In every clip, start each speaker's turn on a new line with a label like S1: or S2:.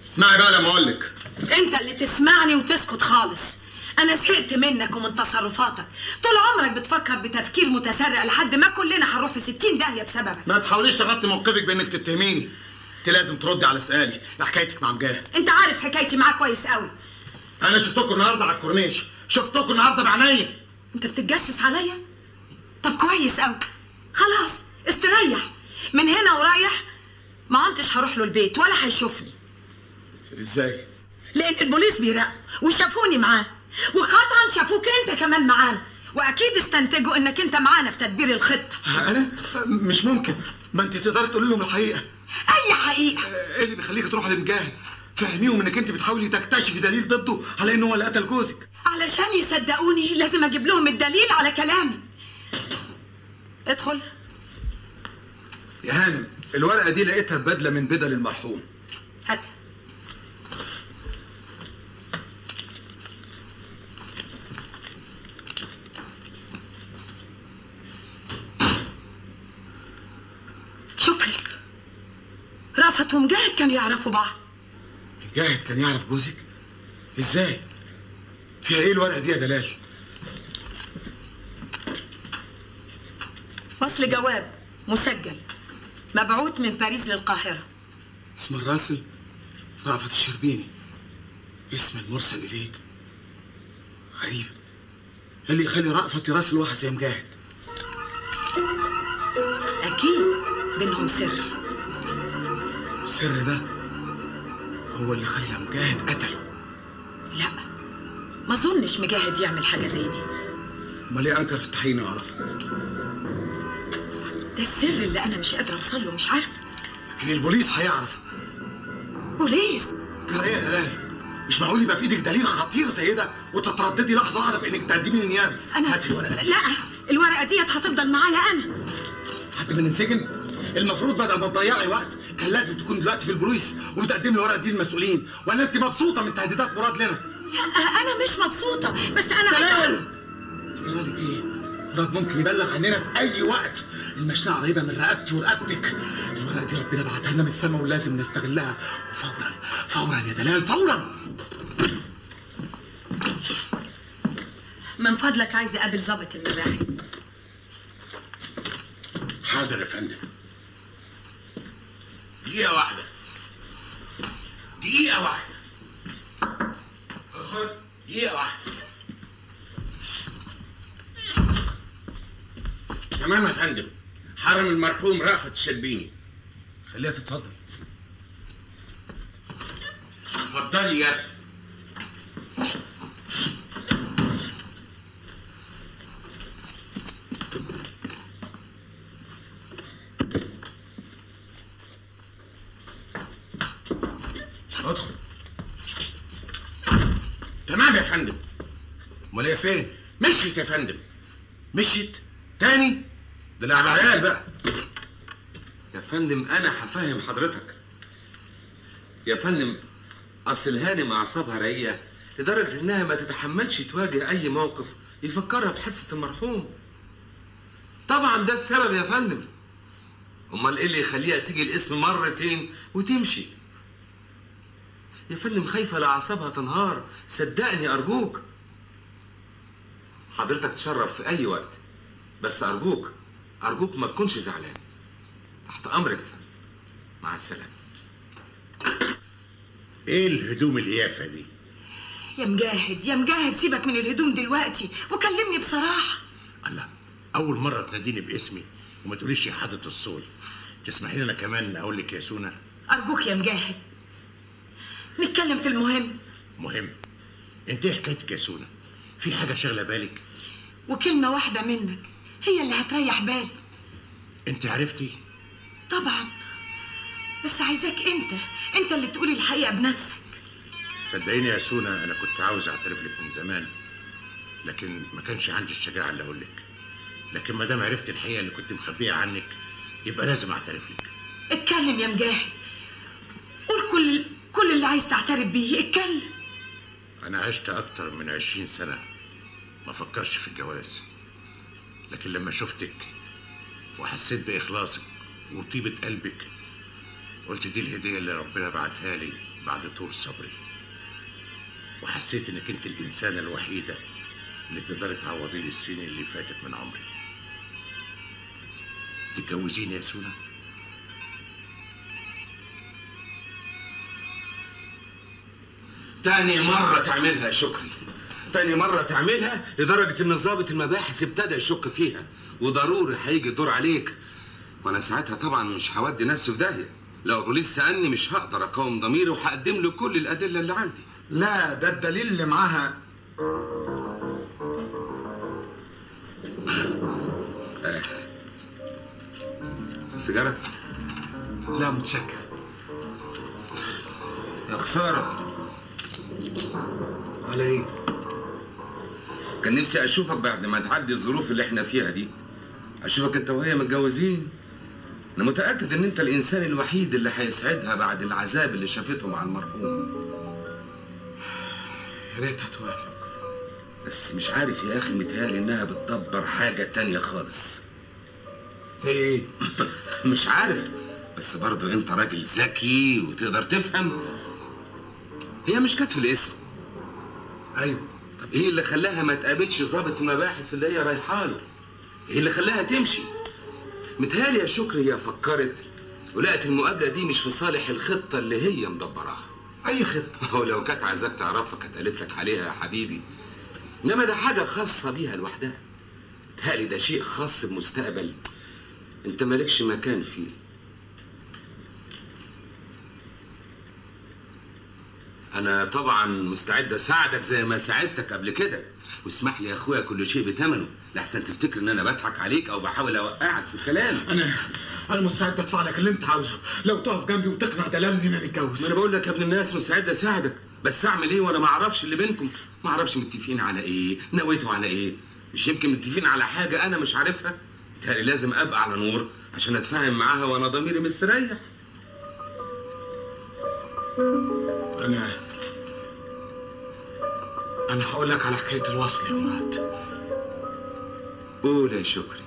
S1: اسمعي بقى لما اقول لك
S2: انت اللي تسمعني وتسكت خالص انا زهقت منك ومن تصرفاتك طول عمرك بتفكر بتفكير متسرع لحد ما كلنا هنروح في ستين داهيه بسببك
S1: ما تحاوليش تغطي موقفك بانك تتهميني انت لازم تردي على سؤالي إيه حكايتك مع مجاهد
S2: انت عارف حكايتي معاه كويس قوي
S1: انا شفتكم النهارده على الكورنيش شفتكم النهارده بعينيا
S2: انت بتتجسس عليا طب كويس قوي خلاص استريح من هنا ورايح ما عنتش هروح له البيت ولا هيشوفني
S1: ازاي
S2: لان البوليس بيراقبوا وشافوني معاه وقطعا شافوك انت كمان معانا واكيد استنتجوا انك انت معانا في تدبير الخطه
S1: انا مش ممكن ما انت تقدري تقولي لهم الحقيقه
S2: اي حقيقه
S1: ايه اللي بيخليك تروحي لمجاهد فهميهم انك انت بتحاولي تكتشفي دليل ضده على انه هو اللي قتل جوزك
S2: علشان يصدقوني لازم اجيب لهم الدليل على كلامي ادخل
S3: يا هانم الورقة دي لقيتها بدلة من بدل المرحوم
S2: هات شكري رأفت ومجاهد كانوا يعرفوا بعض
S1: مجاهد كان يعرف جوزك ازاي فيها ايه الورقه دي يا دلال
S2: فصل جواب مسجل مبعوث من باريس للقاهرة
S1: اسم الراسل رأفت الشربيني اسم المرسل اليه غريب إيه اللي يخلي رأفت يراسل واحد زي مجاهد
S2: أكيد بينهم سر
S1: السر ده هو اللي خلى مجاهد قتله
S2: لا ما اظنش مجاهد يعمل حاجة زي دي
S1: امال ليه انكر في التحقيق يعرفه
S2: ده السر اللي أنا مش قادرة أوصل له مش عارفة
S1: لكن البوليس هيعرف
S2: بوليس
S1: جرى ايه يا دلال مش معقول يبقى في ايدك دليل خطير زي ده وتترددي لحظه واحده في انك تقدمي للنيابه
S2: أنا
S1: هاتي الورقه
S2: لا الورقة ديت هتفضل معايا أنا
S1: حد من السجن المفروض بدل ما تضيعي وقت كان لازم تكون دلوقتي في البوليس وتقدمي الورقه دي للمسؤولين ولا انت مبسوطه من تهديدات مراد لنا
S2: لا أنا مش مبسوطة بس أنا عايزة
S1: دلال جرالك ايه مراد ممكن يبلغ عننا في اي وقت المشنقه قريبه من رقبتي ورقبتك الورقه دي ربنا بعتها لنا من السماء ولازم نستغلها وفورا فورا يا دلال فورا
S2: من فضلك عايزة أقابل ضابط المباحث
S4: حاضر يا فندم دقيقة واحدة دقيقة واحدة ادخل دقيقة واحدة تمام يا فندم حرم المرحوم رأفت الشربيني
S1: خليها تتفضل
S4: اتفضلي يا أخي
S1: ادخل
S4: تمام يا فندم
S1: امال هي فين
S4: مشيت يا فندم
S1: مشيت تاني ده لعب عيال بقى
S5: يا فندم انا هفهم حضرتك يا فندم اصل هانم اعصابها رايقه لدرجه انها ما تتحملش تواجه اي موقف يفكرها بحادثه المرحوم طبعا ده السبب يا فندم امال ايه اللي يخليها تيجي الاسم مرتين وتمشي يا فندم خايفه لاعصابها تنهار صدقني ارجوك حضرتك تشرف في اي وقت بس ارجوك ارجوك ما تكونش زعلان تحت امرك يا فندم مع السلامه
S4: ايه الهدوم اليافة دي
S2: يا مجاهد يا مجاهد سيبك من الهدوم دلوقتي وكلمني بصراحة
S4: الله اول مرة تناديني باسمي وما تقوليش يا حضرة الصول تسمحي لي انا كمان اقول لك يا سونا
S2: أرجوك يا مجاهد نتكلم في المهم
S4: مهم انت ايه حكايتك يا سونا في حاجة شاغلة بالك
S2: وكلمة واحدة منك هي اللي هتريح بالي
S4: انت عرفتي
S2: طبعا بس عايزاك انت انت اللي تقولي الحقيقة بنفسك
S4: صدقيني يا سونا انا كنت عاوز اعترف لك من زمان لكن ما كانش عندي الشجاعه اللي اقول لك لكن ما دام عرفت الحقيقه اللي كنت مخبيها عنك يبقى لازم اعترف لك
S2: اتكلم يا مجاهد قول كل كل اللي عايز تعترف بيه اتكلم
S4: انا عشت اكتر من عشرين سنه ما فكرش في الجواز لكن لما شفتك وحسيت باخلاصك وطيبه قلبك قلت دي الهديه اللي ربنا بعتها لي بعد طول صبري وحسيت انك انت الانسانة الوحيدة اللي تقدري تعوضي لي السنين اللي فاتت من عمري تتجوزيني يا سونا
S5: تاني مرة تعملها يا شكري تاني مرة تعملها لدرجة إن ضابط المباحث ابتدى يشك فيها وضروري هيجي الدور عليك وأنا ساعتها طبعا مش هودي نفسي في داهية لو البوليس سألني مش هقدر أقاوم ضميري وهقدم له كل الأدلة اللي عندي
S3: لا ده الدليل اللي معاها
S5: سيجارة
S3: لا متشكر
S5: يا خسارة
S3: على ايه
S5: كان نفسي أشوفك بعد ما تعدي الظروف اللي احنا فيها دي أشوفك أنت وهي متجوزين أنا متأكد إن أنت الإنسان الوحيد اللي هيسعدها بعد العذاب اللي شافته مع المرحوم
S3: يا ريتها توافق
S5: بس مش عارف يا أخي متهيألي إنها بتدبر حاجة تانية خالص
S3: زي ايه
S5: مش عارف بس برضه أنت راجل ذكي وتقدر تفهم هي مش كانت في الاسم
S3: ايوه
S5: طب ايه اللي خلاها ما تقابلش ضابط المباحث اللي هي رايحه له؟ ايه اللي خلاها تمشي؟ متهيألي يا شكري هي فكرت ولقت المقابله دي مش في صالح الخطه اللي هي مدبراها.
S3: اي خطه
S5: هو لو كانت عايزاك تعرفها كانت قالت لك عليها يا حبيبي. انما ده حاجه خاصه بيها لوحدها. متهيألي ده شيء خاص بمستقبل انت مالكش مكان فيه. انا طبعا مستعد اساعدك زي ما ساعدتك قبل كده واسمح لي يا اخويا كل شيء بثمنه لحسن تفتكر ان انا بضحك عليك او بحاول اوقعك في الكلام
S1: انا انا مستعد ادفع لك اللي انت عاوزه لو تقف جنبي وتقنع دلال اننا نتجوز
S5: ما انا بقول لك يا ابن الناس مستعد اساعدك بس اعمل ايه وانا ما اعرفش اللي بينكم ما اعرفش متفقين على ايه نويتوا على ايه مش يمكن متفقين على حاجه انا مش عارفها بالتالي لازم ابقى على نور عشان اتفاهم معاها وانا ضميري مستريح
S1: انا انا هقول لك على حكايه الوصل يا مراد
S5: قول يا شكري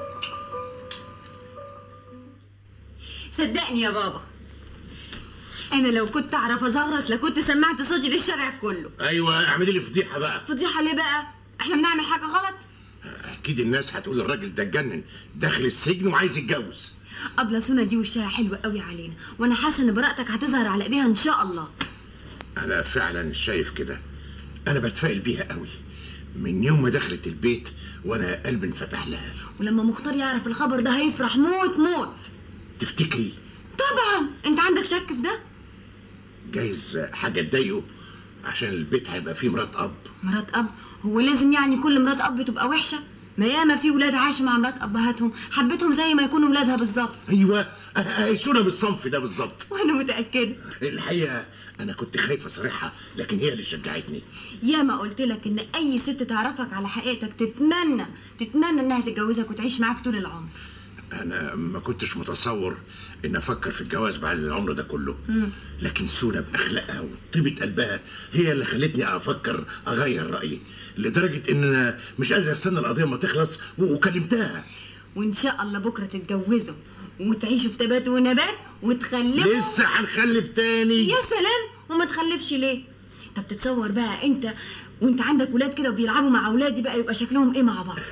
S2: صدقني يا بابا انا لو كنت اعرف ازغرط لكنت سمعت صوتي للشارع كله
S4: ايوه اعملي لي فضيحه بقى
S2: فضيحه ليه بقى احنا بنعمل حاجه غلط
S4: اكيد الناس هتقول الراجل ده اتجنن داخل السجن وعايز يتجوز
S2: ابله سونا دي وشها حلوه قوي علينا وانا حاسه ان براءتك هتظهر على ايديها ان شاء الله
S4: انا فعلا شايف كده انا بتفائل بيها قوي من يوم ما دخلت البيت وانا قلبي انفتح لها
S2: ولما مختار يعرف الخبر ده هيفرح موت موت
S4: تفتكري
S2: طبعا انت عندك شك في ده
S4: جايز حاجه تضايقه عشان البيت هيبقى فيه مرات اب
S2: مرات اب هو لازم يعني كل مرات اب تبقى وحشه ما ياما في ولاد عاشوا مع مرات ابهاتهم حبتهم زي ما يكونوا ولادها بالظبط
S4: ايوه هيسونا بالصنف ده بالظبط
S2: وانا متاكده
S4: الحقيقه انا كنت خايف اصارحها لكن هي اللي شجعتني
S2: ياما قلت لك ان اي ست تعرفك على حقيقتك تتمنى تتمنى انها تتجوزك وتعيش معاك طول العمر
S4: انا ما كنتش متصور ان افكر في الجواز بعد العمر ده كله لكن سونا باخلاقها وطيبه قلبها هي اللي خلتني افكر اغير رايي لدرجه ان انا مش قادر استنى القضيه ما تخلص و- وكلمتها
S2: وان شاء الله بكره تتجوزوا وتعيشوا في تبات ونبات وتخلفوا
S4: لسه هنخلف تاني
S2: يا سلام وما تخلفش ليه طب تتصور بقى انت وانت عندك ولاد كده وبيلعبوا مع اولادي بقى يبقى شكلهم ايه مع بعض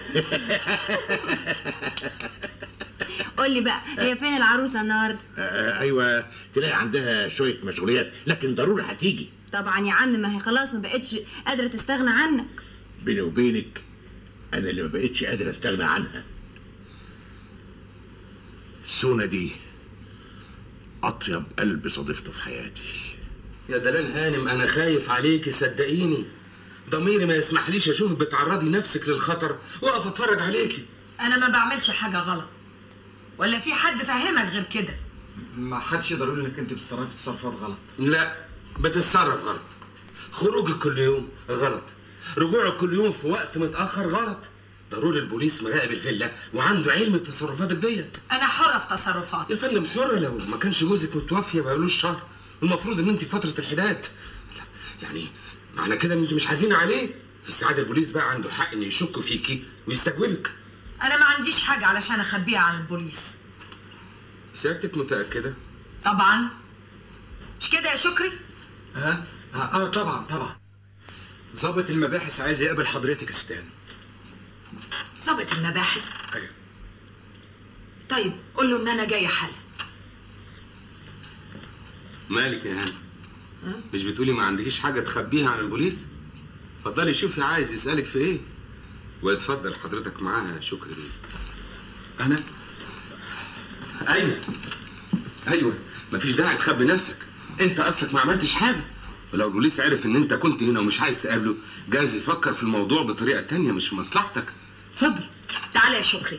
S2: قول لي بقى هي فين العروسه النهارده
S4: آه ايوه تلاقي عندها شويه مشغوليات لكن ضروري هتيجي
S2: طبعا يا عم ما هي خلاص ما بقتش قادره تستغنى عنك
S4: بيني وبينك انا اللي ما بقتش قادر استغنى عنها سونا دي اطيب قلب صادفته في حياتي
S5: يا دلال هانم انا خايف عليكي صدقيني ضميري ما يسمحليش اشوفك بتعرضي نفسك للخطر واقف اتفرج عليكي
S2: انا ما بعملش حاجه غلط ولا في حد فاهمك غير كده
S3: ما حدش يقدر يقول انك انت بتصرفي تصرفات غلط
S5: لا بتتصرف غلط خروجك كل يوم غلط رجوعك كل يوم في وقت متاخر غلط ضروري البوليس مراقب الفيلا وعنده علم بتصرفاتك ديت
S2: انا حره في
S5: يا
S2: تصرفاتي
S5: فندم حرة لو ما كانش جوزك متوفي بقالوش شهر المفروض ان انت في فترة الحداد لا، يعني معنى كده ان انت مش حزينة عليه في السعادة البوليس بقى عنده حق انه يشك فيكي ويستجوبك
S2: انا ما عنديش حاجه علشان اخبيها عن البوليس
S5: سيادتك متأكدة؟
S2: طبعا مش كده يا شكري
S3: ها اه, آه طبعا طبعا ضابط المباحث عايز يقابل حضرتك يا ستان
S2: ظابط المباحث
S3: ايوه
S2: طيب قول له ان انا جايه حالا
S5: مالك يا هاني مش بتقولي ما عندكيش حاجه تخبيها عن البوليس اتفضلي شوفي عايز يسالك في ايه واتفضل حضرتك معاها شكري ليه
S3: انا
S5: ايوه ايوه مفيش داعي تخبي نفسك انت اصلك ما عملتش حاجه ولو البوليس عرف ان انت كنت هنا ومش عايز تقابله جايز يفكر في الموضوع بطريقه تانية مش في مصلحتك اتفضل
S2: تعالى يا شكري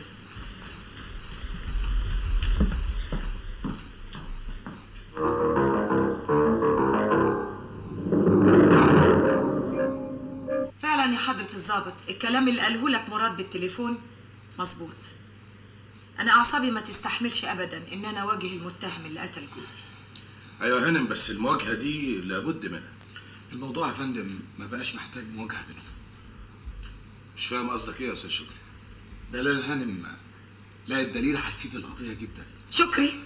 S2: فعلا يا حضرة الضابط الكلام اللي قاله لك مراد بالتليفون مظبوط أنا أعصابي ما تستحملش أبدا إن أنا أواجه المتهم اللي قتل جوزي
S6: ايوه هانم بس المواجهه دي لابد منها
S3: الموضوع يا فندم ما بقاش محتاج مواجهه بينهم
S6: مش فاهم قصدك ايه يا استاذ شكري
S3: دلال هانم لا الدليل هيفيد القضيه جدا
S2: شكري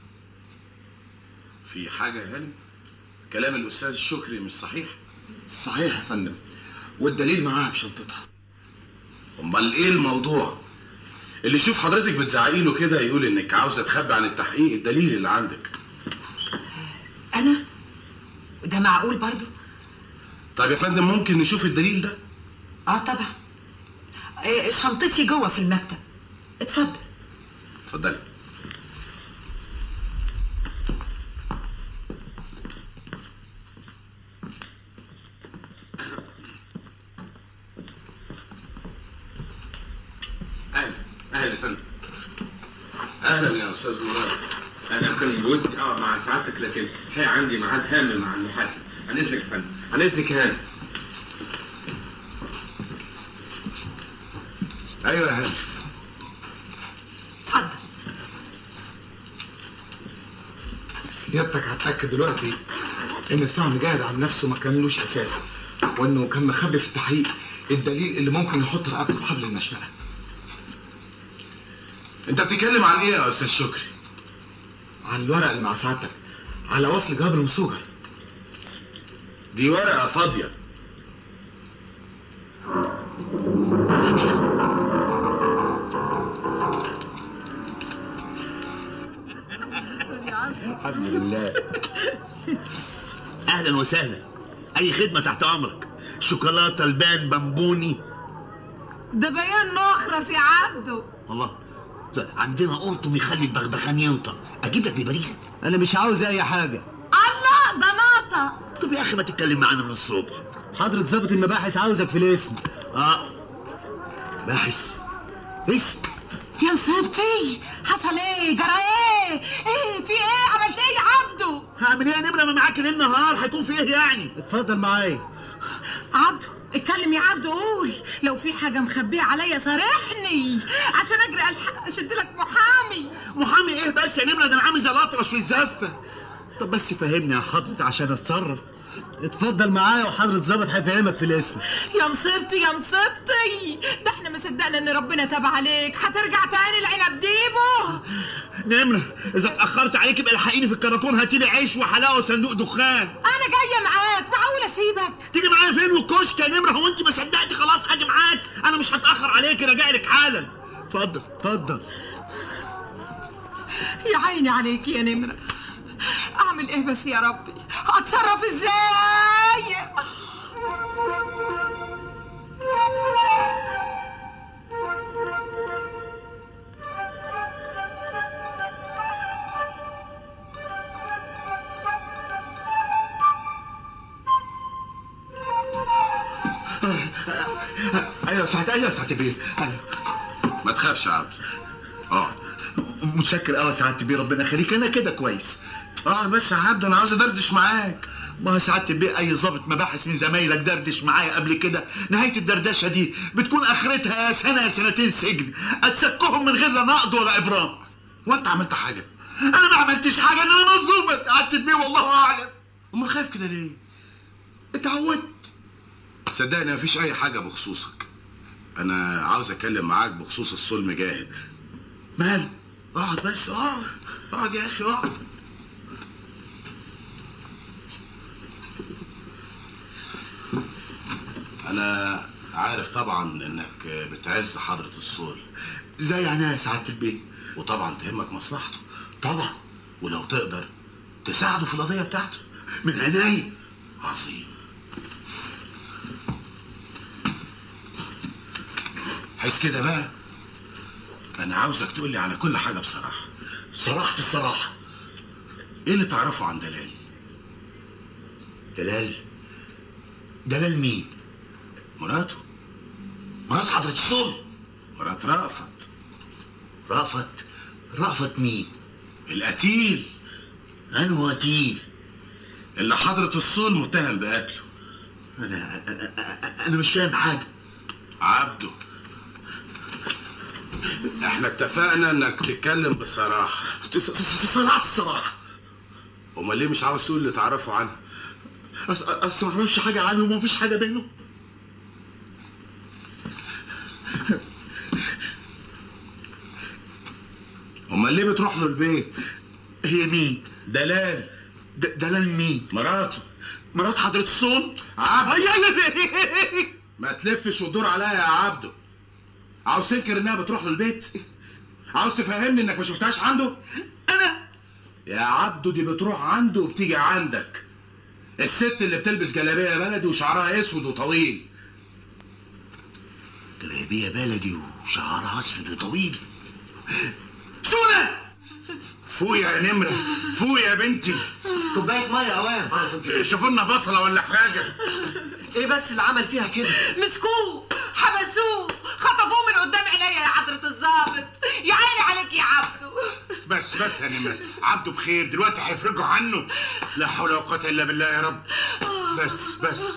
S6: في حاجه يا هانم كلام الاستاذ شكري مش صحيح
S3: صحيح يا فندم والدليل معاها في شنطتها
S6: امال ايه الموضوع اللي يشوف حضرتك بتزعقي له كده يقول انك عاوزه تخبي عن التحقيق الدليل اللي عندك
S2: أنا وده معقول برضو
S6: طيب يا فندم ممكن نشوف الدليل ده
S2: آه طبعا إيه، شنطتي جوه في المكتب اتفضل
S6: اتفضلي
S5: اهلا اهلا يا فندم
S6: اهلا يا استاذ مراد
S5: انا كان بودي اقعد مع سعادتك لكن الحقيقه عندي ميعاد هام مع المحاسب عن اذنك يا فندم عن اذنك يا هاني
S6: ايوه يا هانم
S2: اتفضل
S3: سيادتك هتاكد دلوقتي ان الفهم جاهد عن نفسه ما كانلوش اساس وانه كان مخبي في التحقيق الدليل اللي ممكن يحط رقبته في حبل المشنقه
S6: انت بتتكلم عن ايه يا استاذ شكري
S3: عن الورق اللي مع سعادتك على وصل جابر مسوجر
S6: دي ورقه فاضيه
S7: الحمد لله اهلا وسهلا اي خدمه تحت امرك شوكولاته البان بامبوني
S2: ده بيان نخرس يا عبده
S7: الله ده عندنا قرطم يخلي البغبغان ينطق اجيب لك بباريزه
S8: انا مش عاوز اي حاجه
S2: الله ده ناطة
S7: طب يا اخي ما تتكلم معانا من الصبح
S8: حضرة ضابط المباحث عاوزك في الاسم
S7: اه باحث اسم
S2: يا نصيبتي حصل ايه جرى ايه ايه في ايه عملت ايه يا عبده
S7: هعمل ايه يا نمره ما معاك ليل نهار هيكون في ايه يعني
S8: اتفضل معايا
S2: عبده اتكلم يا عبده قول لو في حاجه مخبيه عليا صارحني عشان اجري الحق اشد لك محامي
S7: محامي ايه بس يا نمره ده انا عامل زي الاطرش في الزفه طب بس فهمني يا حضرتك عشان اتصرف
S8: اتفضل معايا وحضرة ضابط هيفهمك في الاسم
S2: يا مصيبتي يا مصيبتي ده احنا ما صدقنا ان ربنا تاب عليك هترجع تاني العنب ديبه
S7: نمره اذا اتاخرت عليك يبقى الحقيني في الكرتون هاتيلي عيش وحلاوه وصندوق دخان
S2: انا جايه معاك معقول اسيبك
S7: تيجي معايا فين والكشك يا نمره هو انت ما صدقتي خلاص اجي معاك انا مش هتاخر عليك راجع لك حالا اتفضل
S8: اتفضل
S2: يا عيني عليك يا نمرة اعمل ايه بس يا ربي اتصرف ازاي
S3: ايوه ساعة ايوه ساعة البيت ايوه
S6: ما تخافش يا عبد اه
S7: متشكر قوي يا سعاده البيه ربنا يخليك انا كده كويس
S6: اه بس يا عبد انا عاوز ادردش معاك
S7: ما هو سعاده البيه اي ظابط مباحث من زمايلك دردش معايا قبل كده نهايه الدردشه دي بتكون اخرتها يا سنه يا سنتين سجن اتسكهم من غير لا نقض ولا ابرام
S6: وانت عملت حاجه
S7: انا ما عملتش حاجه انا مظلوم يا سعاده البيه والله اعلم
S6: امال خايف كده ليه
S7: اتعودت
S6: صدقني مفيش اي حاجه بخصوصك انا عاوز اتكلم معاك بخصوص الصلم جاهد
S7: مال
S6: اقعد بس اقعد اقعد يا اخي اقعد انا عارف طبعا انك بتعز حضرة الصول
S7: زي يعني يا سعاده البيه
S6: وطبعا تهمك مصلحته
S7: طبعا
S6: ولو تقدر تساعده في القضية بتاعته
S7: من عيني
S6: عظيم حس كده بقى انا عاوزك تقول لي على كل حاجة بصراحة
S7: صراحه الصراحه
S6: ايه اللي تعرفه عن دلال
S7: دلال دلال مين
S6: مراته
S7: مرات حضرة الصول
S6: مرات رأفت
S7: رأفت رأفت مين
S6: القتيل
S7: انه قتيل
S6: اللي حضرة الصول متهم بقتله
S7: انا انا, أنا مش فاهم حاجه
S6: عبده احنا اتفقنا انك تتكلم بصراحة
S7: صراحه الصراحه
S6: امال ليه مش عاوز تقول اللي تعرفه عنه
S7: أص- اصل ما اعرفش حاجه عنهم ومفيش حاجه بينهم
S6: امال ليه بتروح له البيت
S7: هي مين
S6: دلال
S7: د- دلال مين
S6: مراته
S7: مرات حضرة الصول
S6: عبده ما تلفش وتدور عليا يا عبده عاوز تنكر انها بتروح له البيت عاوز تفهمني انك ما شفتهاش عنده
S7: انا
S6: يا عبده دي بتروح عنده وبتيجي عندك الست اللي بتلبس جلابيه بلدي وشعرها اسود وطويل
S7: جلابيه بلدي وشعرها اسود وطويل سونا
S6: فوق يا نمره فوق يا بنتي
S8: كوبايه ميه يا اوام
S6: شوفوا لنا بصله ولا حاجه
S8: ايه بس اللي عمل فيها كده
S2: مسكوه حبسوه خطفوه من قدام عينيا يا حضرة الظابط يا عيني عليك يا عبده
S6: بس بس يا نمره عبده بخير دلوقتي هيفرجوا عنه لا حول ولا قوه الا بالله يا رب بس بس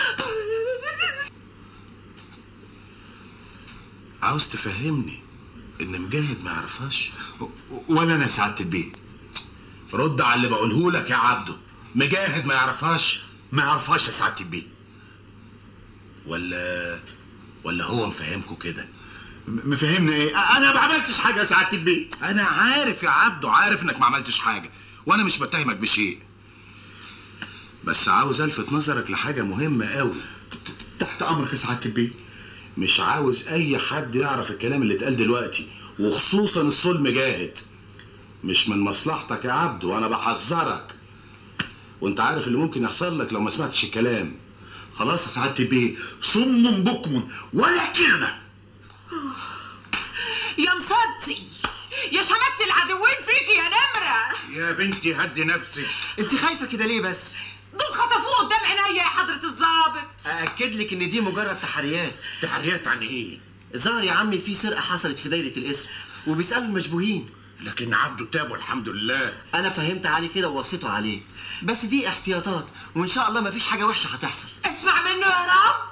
S6: عاوز تفهمني ان مجاهد ما يعرفهاش
S7: ولا انا سعاده البيه
S6: رد على اللي بقوله لك يا عبده مجاهد ما يعرفهاش
S7: ما يعرفهاش يا سعاده البيه
S6: ولا ولا هو مفهمكوا كده
S7: م- مفهمنا ايه انا ما عملتش حاجه يا سعاده البيه
S6: انا عارف يا عبده عارف انك ما عملتش حاجه وانا مش بتهمك بشيء بس عاوز الفت نظرك لحاجه مهمه قوي
S7: تحت امرك يا سعاده البيه
S6: مش عاوز اي حد يعرف الكلام اللي اتقال دلوقتي وخصوصا الصول مجاهد مش من مصلحتك يا عبده وانا بحذرك وانت عارف اللي ممكن يحصل لك لو ما سمعتش الكلام
S7: خلاص يا سعاده البيه صم بكم ولا كلمه
S2: يا مصدي يا شمت العدوين فيك يا نمرة
S6: يا بنتي هدي نفسك
S8: انت خايفه كده ليه بس
S2: دول خطفوه قدام عينيا يا حضرة الظابط
S8: ااكد لك ان دي مجرد تحريات
S6: تحريات عن ايه
S8: ظهر يا عمي في سرقه حصلت في دايره الاسم وبيسالوا المشبوهين
S6: لكن عبده تاب والحمد لله
S8: انا فهمت علي كده ووصيته عليه بس دي احتياطات وان شاء الله مفيش حاجه وحشه هتحصل
S2: اسمع منه يا رب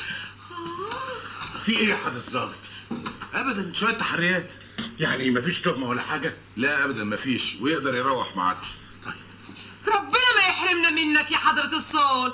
S6: في ايه يا حضرة الظابط ابدا شويه تحريات يعني مفيش تهمه ولا حاجه لا ابدا مفيش ويقدر يروح معاك طيب
S2: ربنا ما يحرمنا منك يا حضرة الصول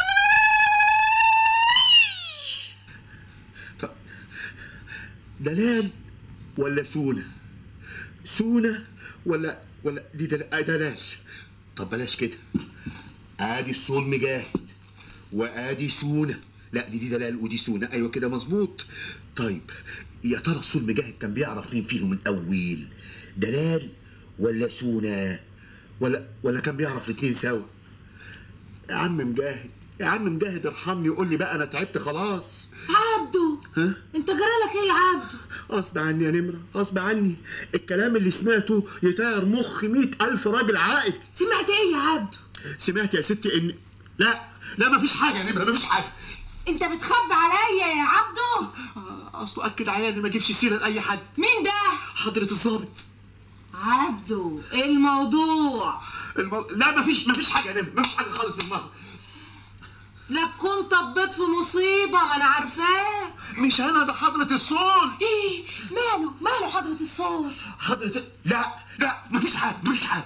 S7: دلال ولا سونا سونا ولا ولا دي دل... آه دلال طب بلاش كده ادي الصول مجاهد وادي سونا لا دي دي دلال ودي سونا ايوه كده مظبوط طيب يا ترى الصول مجاهد كان بيعرف مين فيهم الاول دلال ولا سونا ولا ولا كان بيعرف الاتنين سوا يا عم مجاهد يا عم مجاهد ارحمني وقول لي بقى انا تعبت خلاص
S2: عبده
S7: ها
S2: انت جرالك ايه يا عبده
S7: غصب عني يا نمرة غصب عني الكلام اللي سمعته يطير مخ مئة ألف راجل عاقل
S2: سمعت ايه يا عبده
S7: سمعت يا ستي إن لا لا مفيش حاجة يا نمرة مفيش حاجة
S2: انت بتخبي عليا يا عبده
S7: آه، أصله أكد عليا إني ما أجيبش سيرة لأي حد
S2: مين ده
S7: حضرة الظابط
S2: عبده ايه الموضوع
S7: المو... لا مفيش مفيش حاجة يا نمرة مفيش حاجة خالص بالمرة
S2: لا تكون طبيت في مصيبة ما انا عارفاه
S7: مش أنا ده حضرة الصول
S2: ايه ماله ماله حضرة الصول
S7: حضرة لا لا مفيش حاجة مفيش حاجة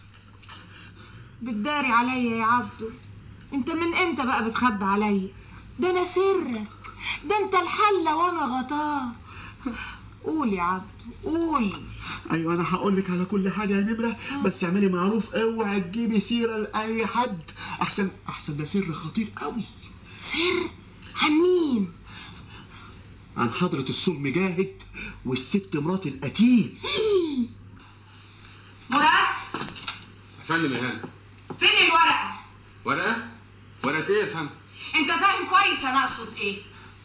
S2: بتداري عليا يا عبده انت من امتى بقى بتخبي عليا ده انا سرك ده انت الحلة وانا غطاه قول يا عبده قول
S7: ايوه انا هقول لك على كل حاجه يا نمره بس اعملي معروف اوعي تجيبي سيره لاي حد احسن احسن ده سر خطير قوي
S2: سر عن مين
S7: عن حضرة السم مجاهد والست مرات القتيل
S2: مراد
S5: يا فندم يا هاني
S2: فين الورقه
S5: ورقه ورقه ايه يا فندم
S2: انت فاهم كويس انا اقصد ايه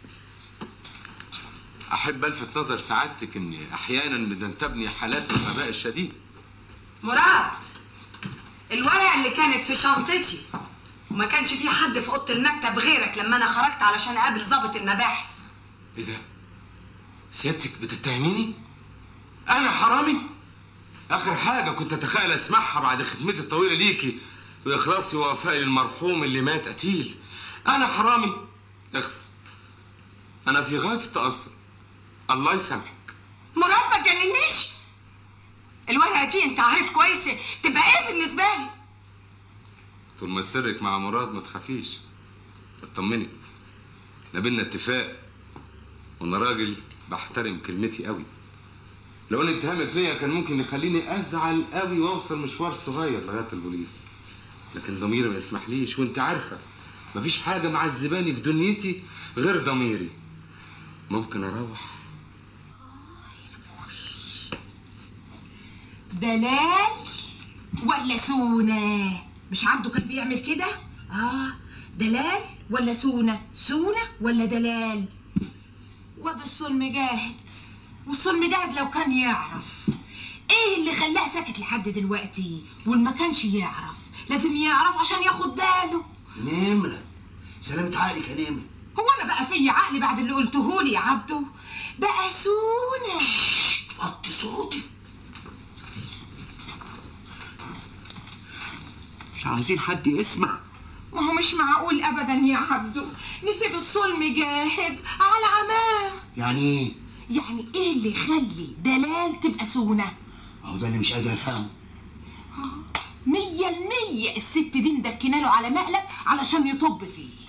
S5: احب الفت نظر سعادتك اني احيانا بتنتابني حالات من الغباء الشديد
S2: مراد الورقه اللي كانت في شنطتي وما كانش في حد في اوضه المكتب غيرك لما انا خرجت علشان اقابل ضابط المباحث
S5: ايه ده سيادتك بتتهميني انا حرامي اخر حاجه كنت اتخيل اسمعها بعد خدمتي الطويله ليكي واخلاصي ووفائي للمرحوم اللي مات قتيل انا حرامي اخس انا في غايه التاثر الله يسامحك
S2: مراد ما تجننيش الورقه دي انت عارف كويس تبقى ايه بالنسبه لي
S5: طول ما سرك مع مراد ما تخافيش اطمني لا بينا اتفاق وانا راجل بحترم كلمتي قوي لو ان اتهامك ليا كان ممكن يخليني ازعل قوي واوصل مشوار صغير لغايه البوليس لكن ضميري ما يسمحليش وانت عارفه مفيش حاجه معذباني في دنيتي غير ضميري ممكن اروح
S2: دلال ولا سونا مش عبده كان بيعمل كده اه دلال ولا سونا سونا ولا دلال واد الصلم جاهد والصلم جاهد لو كان يعرف ايه اللي خلاه ساكت لحد دلوقتي واللي ما كانش يعرف لازم يعرف عشان ياخد باله
S7: نمرة سلامة عقلك يا نمرة
S2: هو انا بقى في عقلي بعد اللي قلته لي يا عبده بقى سونا
S7: وطي صوتي مش عاوزين حد يسمع
S2: ما هو مش معقول ابدا يا عبده نسيب الصلم جاهد على عماه
S7: يعني ايه؟
S2: يعني ايه اللي يخلي دلال تبقى سونا
S7: اهو ده اللي مش قادر افهمه
S2: مية المية الست دي مدكنه له على مقلب علشان يطب فيه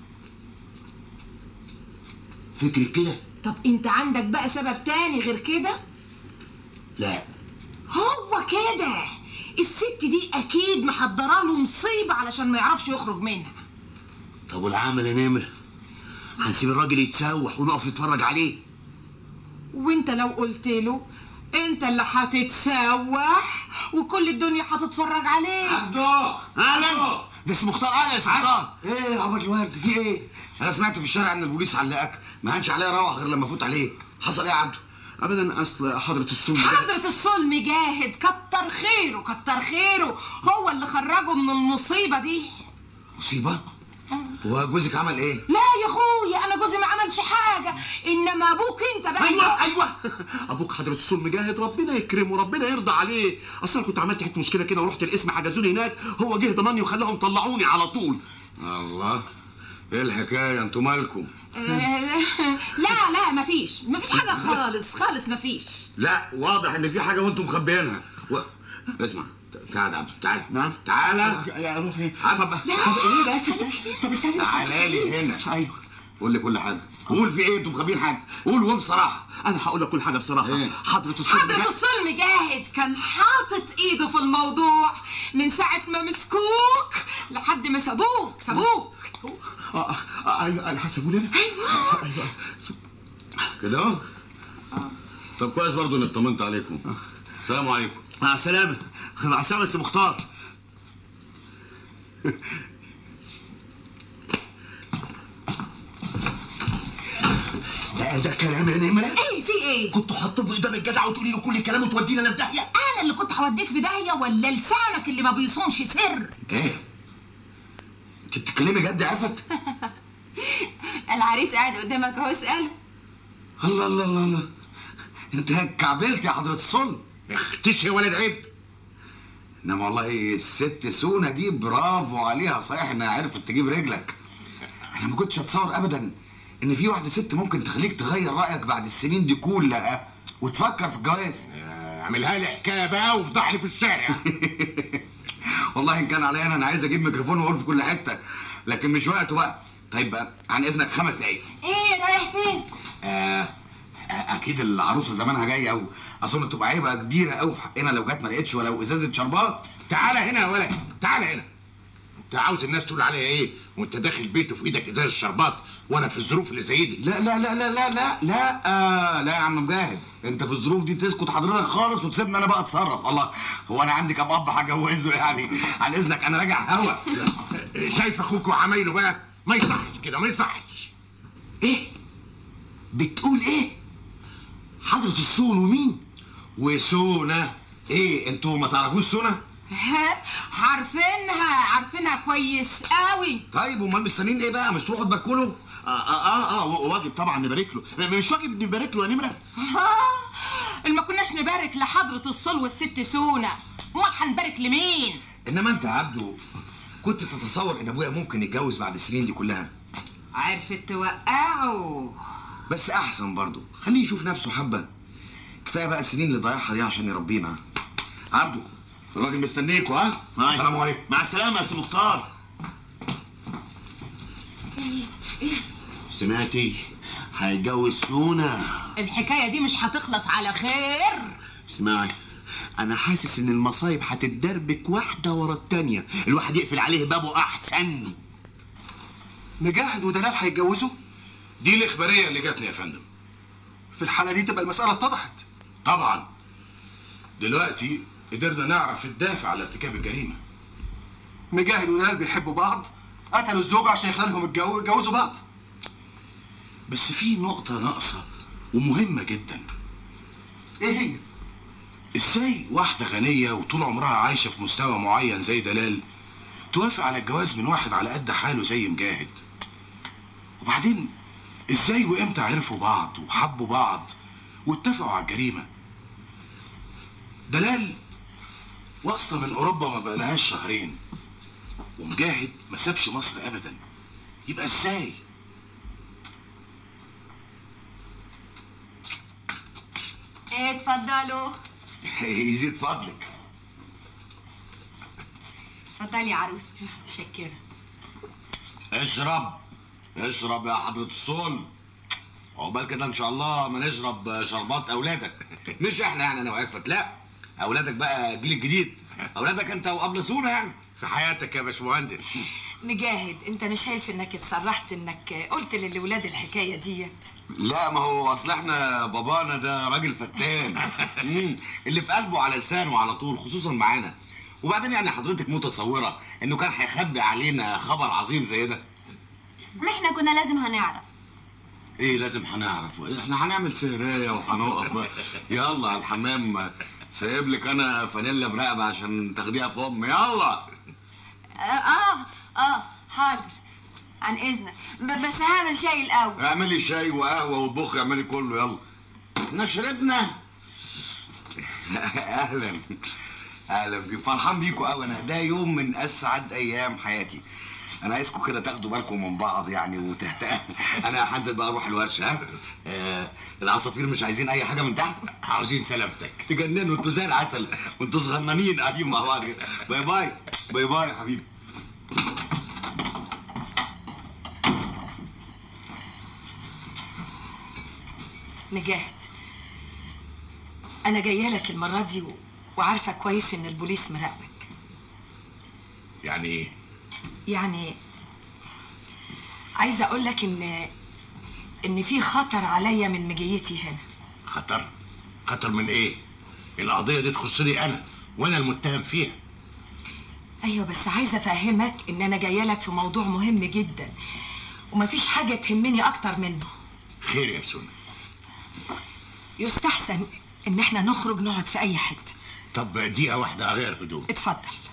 S7: فكرك كده؟
S2: طب انت عندك بقى سبب تاني غير كده
S7: لا
S2: هو كده الست دي اكيد محضره له مصيبه علشان ما يعرفش يخرج منها
S7: طب والعمل يا نمرة هنسيب الراجل يتسوح ونقف نتفرج عليه
S2: وانت لو قلت له انت اللي هتتسوح وكل الدنيا هتتفرج عليك
S3: عبده
S7: اهلا ده اسمه مختار اهلا يا اسمه مختار
S3: ايه يا عمر الورد في ايه؟ انا سمعت في الشارع ان البوليس علقك ما هنش عليا روح غير لما افوت عليك حصل ايه يا عبده؟
S7: ابدا اصل حضرة السم
S2: حضرة الصلم جاهد كتر خيره كتر خيره هو اللي خرجه من المصيبة دي
S3: مصيبه؟ هو جوزك عمل ايه؟
S2: لا يا اخويا انا جوزي ما عملش حاجة انما ابوك انت بقى
S7: ايوه ايوه ابوك حضرة السم جاهد ربنا يكرمه ربنا يرضى عليه اصل انا كنت عملت حته مشكله كده ورحت القسم حجزوني هناك هو جه ضمني وخلاهم طلعوني على طول
S3: الله ايه الحكايه انتوا مالكم؟
S2: آه، لا لا مفيش مفيش حاجة خالص خالص مفيش
S3: لا واضح ان في حاجه وانتم مخبيينها و... اسمع ت- تعال يا عبده تعال
S7: نعم
S3: تعالى
S7: يا روح فين
S3: عبد-
S7: طب طب ايه بس استنى طب استنى بس
S3: تعالى لي هنا
S7: ايوه
S3: قول لي كل حاجه قول في ايه انتم مخبيين حاجه قول وبصراحه
S7: انا هقول لك كل حاجه بصراحه
S3: إيه؟
S7: حضرة السم
S2: حضرة
S7: جاهد
S2: الصلم جاهد كان حاطط ايده في الموضوع من ساعة ما مسكوك لحد ما سابوك سابوك
S7: آه، آه، آه، ايوه انا حسبوني انا ايوه ايوه
S3: كده اهو طب كويس برضو اني اطمنت عليكم السلام عليكم
S7: مع السلامه مع السلامه يا أستاذ مختار بقى ده كلام يا نمره
S2: ايه في ايه
S7: كنت حاطه قدام الجدع وتقولي له كل الكلام وتودينا انا في داهيه
S2: انا اللي كنت هوديك في داهيه ولا لسانك اللي ما بيصونش سر
S3: ايه انت بتتكلمي جد يا عفت
S2: العريس قاعد قدامك اهو اساله
S3: الله الله الله الله انت كعبلت يا حضرة الصلب اختشي يا ولد عيب انما والله الست سونا دي برافو عليها صحيح انها عرفت تجيب رجلك انا ما كنتش اتصور ابدا ان في واحده ست ممكن تخليك تغير رايك بعد السنين دي كلها وتفكر في الجواز
S6: اعملها لي حكايه بقى وافضح لي في الشارع
S3: والله ان كان عليا انا انا عايز اجيب ميكروفون واقول في كل حته لكن مش وقته بقى طيب بقى عن اذنك خمس دقايق
S2: ايه رايح فين
S3: آه آه، اكيد العروسه زمانها جايه او اظن تبقى عيبه كبيره قوي في حقنا لو جت ما لقيتش ولو ازازه شربات
S6: تعالى هنا يا ولد تعالى هنا
S4: انت عاوز الناس تقول عليا ايه وانت داخل بيته في ايدك ازاز الشربات وانا في الظروف اللي زي دي
S3: لا لا لا لا لا لا لا آه لا يا عم مجاهد انت في الظروف دي تسكت حضرتك خالص وتسيبني انا بقى اتصرف الله هو انا عندي كام اب هجوزه يعني عن اذنك انا راجع هوا
S4: شايف اخوك وعمايله بقى ما يصحش كده ما يصحش
S3: ايه بتقول ايه حضرة السون ومين وسونا ايه انتوا ما تعرفوش سونا
S2: ها عارفينها عارفينها كويس قوي
S3: طيب امال مستنيين ايه بقى مش تروحوا تبكلوا
S7: اه اه اه, آه واجب طبعا نبارك له م- مش واجب نبارك له يا نمره
S2: ها ما كناش نبارك لحضرة الصل والست سونا امال هنبارك لمين
S3: انما انت يا عبده كنت تتصور ان ابويا ممكن يتجوز بعد السنين دي كلها
S2: عرفت توقعه
S3: بس احسن برضه خليه يشوف نفسه حبه كفايه بقى السنين اللي ضيعها دي عشان يربينا عبده الراجل مستنيكوا ها
S7: هاي.
S3: السلام عليكم
S7: مع السلامه يا سي مختار سمعتي هيتجوز سونا
S2: الحكاية دي مش هتخلص على خير
S7: اسمعي انا حاسس ان المصايب هتتدربك واحده ورا التانيه الواحد يقفل عليه بابه احسن
S9: مجاهد ودلال هيتجوزوا
S6: دي الاخباريه اللي جاتني يا فندم
S9: في الحالة دي تبقى المسألة اتضحت
S6: طبعا دلوقتي قدرنا نعرف الدافع على ارتكاب الجريمه
S9: مجاهد ودلال بيحبوا بعض قتلوا الزوج عشان يخلالهم الجو يتجوزوا بعض
S6: بس في نقطه ناقصه ومهمه جدا
S9: ايه هي؟
S6: ازاي واحده غنيه وطول عمرها عايشه في مستوى معين زي دلال توافق على الجواز من واحد على قد حاله زي مجاهد وبعدين ازاي وامتى عرفوا بعض وحبوا بعض واتفقوا على الجريمه دلال واصله من اوروبا ما بقالهاش شهرين ومجاهد ما سابش مصر ابدا يبقى ازاي
S10: اتفضلوا
S3: يزيد فضلك
S10: اتفضلي يا عروس متشكرة
S3: اشرب اشرب يا حضرة الصول عقبال كده ان شاء الله ما نشرب شربات اولادك مش احنا يعني انا وعفت لا اولادك بقى الجيل الجديد اولادك انت وابله سونا يعني
S4: في حياتك يا باشمهندس
S10: مجاهد انت مش شايف انك اتسرحت انك قلت للولاد الحكاية ديت
S3: لا ما هو اصل احنا بابانا ده راجل فتان مم. اللي في قلبه على لسانه على طول خصوصا معانا وبعدين يعني حضرتك متصوره انه كان هيخبي علينا خبر عظيم زي ده
S10: ما احنا كنا لازم هنعرف
S3: ايه لازم هنعرف احنا هنعمل سهرية وهنقف بقى يلا على الحمام سايب لك انا فانيلا برقبة عشان تاخديها في امي يلا
S10: اه اه, آه حاضر عن اذنك ب- بس هعمل شاي الاول
S3: اعملي شاي وقهوة وطبخي اعملي كله يلا احنا شربنا اهلا اهلا بيكم فرحان بيكم قوي انا ده يوم من اسعد ايام حياتي انا عايزكم كده تاخدوا بالكم من بعض يعني وتهتأ انا هنزل بقى اروح الورشه ها آه العصافير مش عايزين اي حاجه من تحت
S4: عاوزين سلامتك
S3: تجننوا انتوا زي العسل وانتوا صغننين قاعدين مع بعض كده باي باي باي باي يا حبيبي
S10: مجاهد انا جايه لك المره دي و... وعارفه كويس ان البوليس مراقبك
S4: يعني ايه
S10: يعني عايزه اقول لك ان ان في خطر عليا من مجيتي هنا
S4: خطر خطر من ايه القضيه دي تخصني انا وانا المتهم فيها
S10: ايوه بس عايزه افهمك ان انا جايه لك في موضوع مهم جدا ومفيش حاجه تهمني اكتر منه
S4: خير يا سونا
S10: يستحسن ان احنا نخرج نقعد في اي حته
S4: طب دقيقه واحده اغير هدوم
S10: اتفضل